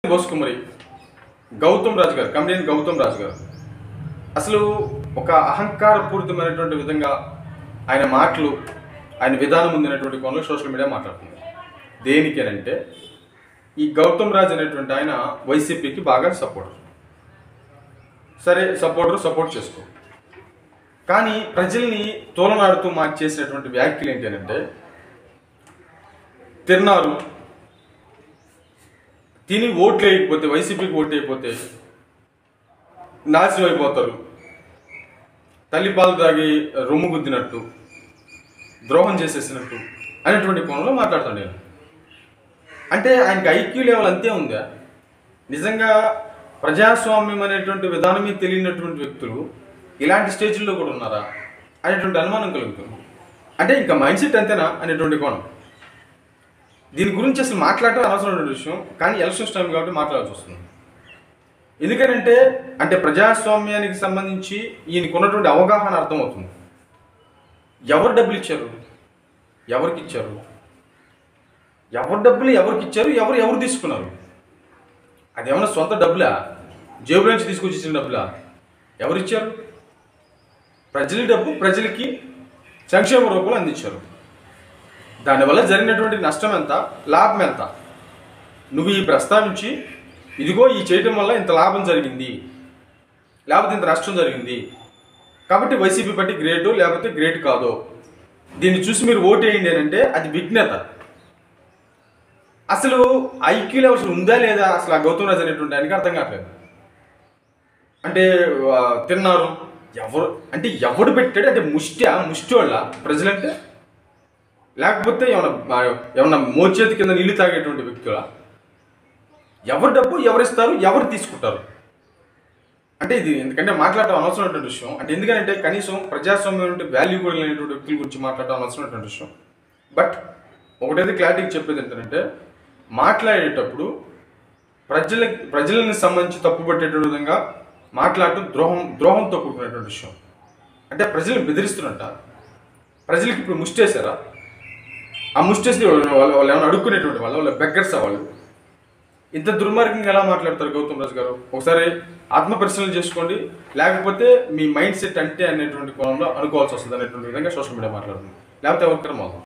బోసుకుమరి గౌతమ్ రాజు గారు కమెడియన్ గౌతమ్ రాజు గారు అసలు ఒక అహంకారపూరితమైనటువంటి విధంగా ఆయన మాటలు ఆయన విధానం ఉందనేటువంటి కోణంలో సోషల్ మీడియా మాట్లాడుతుంది దేనికేనంటే ఈ గౌతమ్ రాజు అనేటువంటి ఆయన వైసీపీకి బాగా సపోర్టర్ సరే సపోర్టర్ సపోర్ట్ చేసుకో కానీ ప్రజల్ని తోలనాడుతూ మార్చేసినటువంటి వ్యాఖ్యలు ఏంటి అంటే తిన్నారు తిని ఓట్లు వేయకపోతే వైసీపీకి ఓట్లు వేయకపోతే నాశనం అయిపోతారు తల్లిపాలు తాగి రొమ్ము గుద్దినట్టు ద్రోహం చేసేసినట్టు అనేటువంటి కోణంలో మాట్లాడతాను నేను అంటే ఆయనకి ఐక్యూ లెవెల్ అంతే ఉందా నిజంగా ప్రజాస్వామ్యం అనేటువంటి విధానమే తెలియనటువంటి వ్యక్తులు ఇలాంటి స్టేజ్లో కూడా ఉన్నారా అనేటువంటి అనుమానం కలుగుతుంది అంటే ఇంకా మైండ్ సెట్ అంతేనా అనేటువంటి కోణం దీని గురించి అసలు మాట్లాడటం అనవసరమైన విషయం కానీ ఎలక్షన్స్ టైం కాబట్టి మాట్లాడాల్సి వస్తుంది ఎందుకంటే అంటే ప్రజాస్వామ్యానికి సంబంధించి ఈయనకు ఉన్నటువంటి అవగాహన అర్థమవుతుంది ఎవరు డబ్బులు ఇచ్చారు ఎవరికి ఇచ్చారు ఎవరు డబ్బులు ఎవరికి ఇచ్చారు ఎవరు ఎవరు తీసుకున్నారు అదేమన్నా సొంత డబ్బులా జేబులో నుంచి తీసుకొచ్చి ఇచ్చిన డబ్బులా ఎవరు ఇచ్చారు ప్రజల డబ్బు ప్రజలకి సంక్షేమ రూపంలో అందించారు దానివల్ల జరిగినటువంటి నష్టం ఎంత లాభం ఎంత నువ్వు ఈ ప్రస్తావించి ఇదిగో ఈ చేయటం వల్ల ఇంత లాభం జరిగింది లేకపోతే ఇంత నష్టం జరిగింది కాబట్టి వైసీపీ పార్టీ గ్రేటు లేకపోతే గ్రేట్ కాదో దీన్ని చూసి మీరు ఓటు వేయండి అని అంటే అది విఘ్నత అసలు ఐక్యూ లెవెల్స్ ఉందా లేదా అసలు ఆ గౌతమ్ రాజు అనేటువంటి ఆయనకి అర్థం కావట్లేదు అంటే ఆ, తిన్నారు ఎవరు అంటే ఎవడు పెట్టాడు అంటే ముష్టి ముష్టి వాళ్ళ ప్రజలంటే లేకపోతే ఏమన్నా ఏమన్నా మోచేతి కింద నీళ్లు తాగేటువంటి వ్యక్తుల ఎవరు డబ్బు ఎవరు ఇస్తారు ఎవరు తీసుకుంటారు అంటే ఇది ఎందుకంటే మాట్లాడటం అనవసరమైనటువంటి విషయం అంటే ఎందుకంటే కనీసం ప్రజాస్వామ్యం అంటే వాల్యూ కూడా లేనటువంటి వ్యక్తుల గురించి మాట్లాడటం అనవసరమైనటువంటి విషయం బట్ ఒకటైతే క్లారిటీకి చెప్పేది ఏంటంటే మాట్లాడేటప్పుడు ప్రజల ప్రజలని సంబంధించి తప్పుపట్టేటువంటి విధంగా మాట్లాడటం ద్రోహం ద్రోహంతో కూడుకున్నటువంటి విషయం అంటే ప్రజలను బెదిరిస్తున్నట్ట ప్రజలకి ఇప్పుడు ముష్టేశారా ఆ ముష్టేసి వాళ్ళు వాళ్ళు ఏమైనా అడుక్కునేటువంటి వాళ్ళు వాళ్ళ బెగ్గర్స్ వాళ్ళు ఇంత దుర్మార్గంగా ఎలా మాట్లాడతారు గౌతమ్ రాజు గారు ఒకసారి ఆత్మ పరిశీలన చేసుకోండి లేకపోతే మీ మైండ్ సెట్ అంటే అనేటువంటి కోణంలో అనుకోవాల్సి వస్తుంది అనేటువంటి విధంగా సోషల్ మీడియా మాట్లాడుతుంది లేకపోతే ఎవరికైనా మాకు